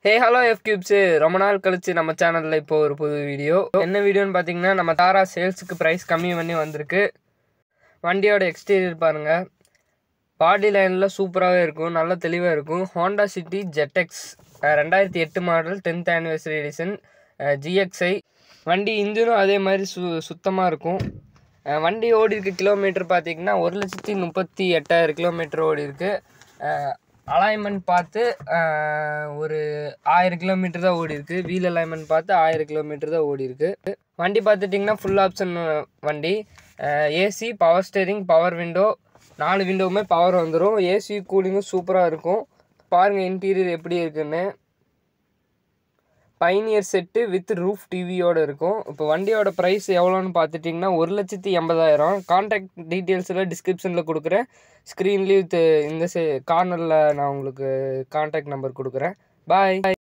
hey hello F cubes ரொம்ப நாள் கழிச்சு நம்ம சேனலில் இப்போ ஒரு புது வீடியோ என்ன வீடியோன்னு பார்த்தீங்கன்னா நம்ம தாரா சேல்ஸுக்கு ப்ரைஸ் கம்மி பண்ணி வந்திருக்கு வண்டியோட எக்ஸ்டீரியர் பாருங்கள் பாடி லைனில் சூப்பராகவே இருக்கும் நல்ல தெளிவாக இருக்கும் ஹோண்டா சிட்டி ஜெட்டெக்ஸ் ரெண்டாயிரத்தி எட்டு model tenth anniversary edition GXi வண்டி இன்ஜினும் அதே மாதிரி சு சுத்தமாக இருக்கும் அஹ் வண்டி ஓடி இருக்க கிலோமீட்டர் பார்த்தீங்கன்னா ஒரு லட்சத்தி முப்பத்தி எட்டாயிரம் கிலோமீட்டர் ஓடி இருக்கு அலைன்மெண்ட் பார்த்து அஹ், ஒரு ஆயிரம் கிலோமீட்டர் தான் ஓடி இருக்கு வீல் அலைன்மெண்ட் பார்த்து ஆயிரம் கிலோமீட்டர் தான் ஓடி இருக்கு வண்டி பார்த்துட்டிங்கன்னா ஃபுல் ஆப்ஷன் வண்டி AC power steering power window நாலு விண்டோவுமே பவர் வந்துடும் ஏசி கூலிங்கும் சூப்பராக இருக்கும் பாருங்கள் இன்டீரியர் எப்படி இருக்குன்னு பைனியர் செட்டு வித் ரூஃப் டிவியோட இருக்கும் இப்போ வண்டியோட ப்ரைஸ் எவ்வளோன்னு பார்த்துட்டிங்கன்னா ஒரு லட்சத்தி எண்பதாயிரம் கான்டாக்ட் டீட்டெயில்ஸில் டிஸ்கிரிப்ஷனில் கொடுக்குறேன் ஸ்க்ரீன்லேயும் இந்த கார்னரில் நான் உங்களுக்கு கான்டாக்ட் நம்பர் கொடுக்குறேன் பாய்